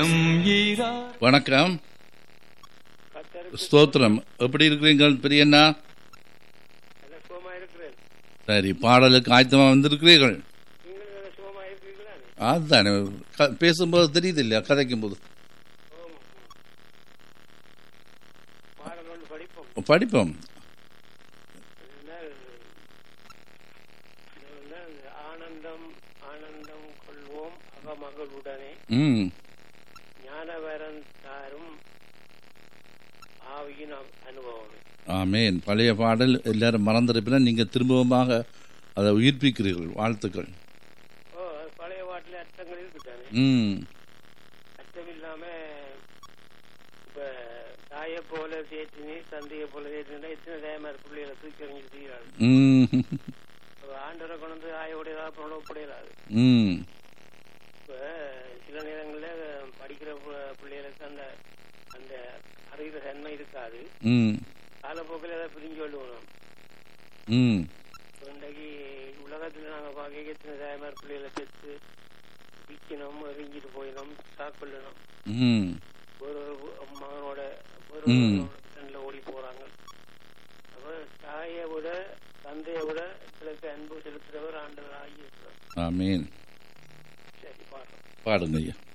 வணக்கம் ஸ்தோத்திரம் எப்படி இருக்கிறீங்க பெரியண்ணா சுகமா இருக்கிறேன் சரி பாடலுக்கு ஆயத்தமா வந்திருக்கிறீர்கள் நீங்களும் சுகமா இருக்கிறீங்களா அதுதானே க- பேசும்போது தெரியுது இல்லையா கதைக்கும் போது பாடல் ஒன்று படிப்போம் படிப்போம் அதனால் அதனால் ஆனந்தம் ஆனந்தம் கொள்வோம் அகமகளுடனே ம் ஞானவரன் தாரும் ஆவியின் அ- அனுபவமே ஆமேன் பழைய பாடல் எல்லாரும் மறந்திருப்பினா நீங்க திரும்பவுமாக அதை உயிர்ப்பிக்கிறீர்கள் வாழ்த்துக்கள் ஓ அது பழைய பாட்டில் அர்த்தங்கள் இருக்குதானே ம் அர்த்தம் இல்லாம இப்ப தாயை போல தேற்றினி தந்தையை போல தேற்றினா எத்தனை தேமார் பிள்ளைகளை தூக்கி எறிஞ்சு செய்கிறாள் ம் ஆண்டவரை கொண்டு வந்து ஆயோடைய புலவப்படையாது ம் இப்ப சில நேரங்கள்ல படிக்கிற பு- பிள்ளைகளுக்கு அந்த அந்த அறிகிற தன்மை இருக்காது ம் காலப்போக்கில் அதை பிரிஞ்சு கொள்ளுவோம் ம் இப்ப இன்றைக்கு உலகத்துல நாங்க பார்க்க எத்தனை தாய்மார் பிள்ளைகளை பெற்று விற்கணும் எரிஞ்சிட்டு போயிடும் சாக்கொள்ளணும் ம் ஒரு ஒரு மகனோட ஒரு ம். ஃப்ரெண்ட்ல ஓடி போறாங்க அப்ப தாயை விட தந்தையை விட எங்களுக்கு அன்பு செலுத்துறவர் ஆண்டவர் ஆகியிருக்கிறார் ஆமேன் சரி பாடுறோம் பாடுங்க ஐயா